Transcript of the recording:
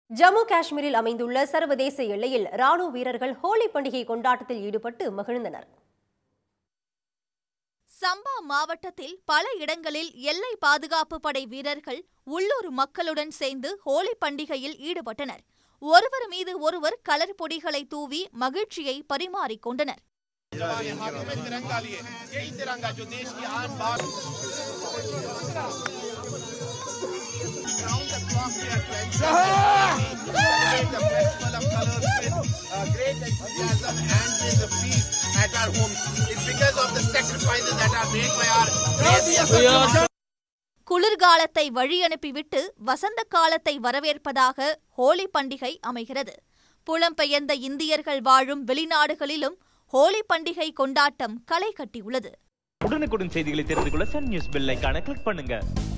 ஜம்மு காஷ்மீரில் அமைந்துள்ள சர்வதேச எல்லையில் ராணுவ வீரர்கள் ஹோலி பண்டிகை கொண்டாட்டத்தில் ஈடுபட்டு மகிழ்ந்தனர் சம்பா மாவட்டத்தில் பல இடங்களில் எல்லை பாதுகாப்பு படை வீரர்கள் உள்ளூர் மக்களுடன் சேர்ந்து ஹோலி பண்டிகையில் ஈடுபட்டனர் ஒருவர் மீது ஒருவர் கலர் பொடிகளை தூவி மகிழ்ச்சியை பரிமாறிக்கொண்டனர் हाथ में तिरंगा लिए यही तिरंगा जो देश की आन बान Round the clock we are trying to celebrate the festival of colors with uh, great enthusiasm and with the peace at our homes. It's because of the sacrifices that are made by our brave குளிர்காலத்தை வழியனுப்பிவிட்டு வசந்த காலத்தை வரவேற்பதாக ஹோலி பண்டிகை அமைகிறது புலம்பெயர்ந்த இந்தியர்கள் வாழும் வெளிநாடுகளிலும் ஹோலி பண்டிகை கொண்டாட்டம் களை கட்டியுள்ளது உடனுக்குடன் செய்திகளை தெரிந்து கொள்ள சன் நியூஸ் பெல் ஐகானை கிளிக் பண்ணுங்க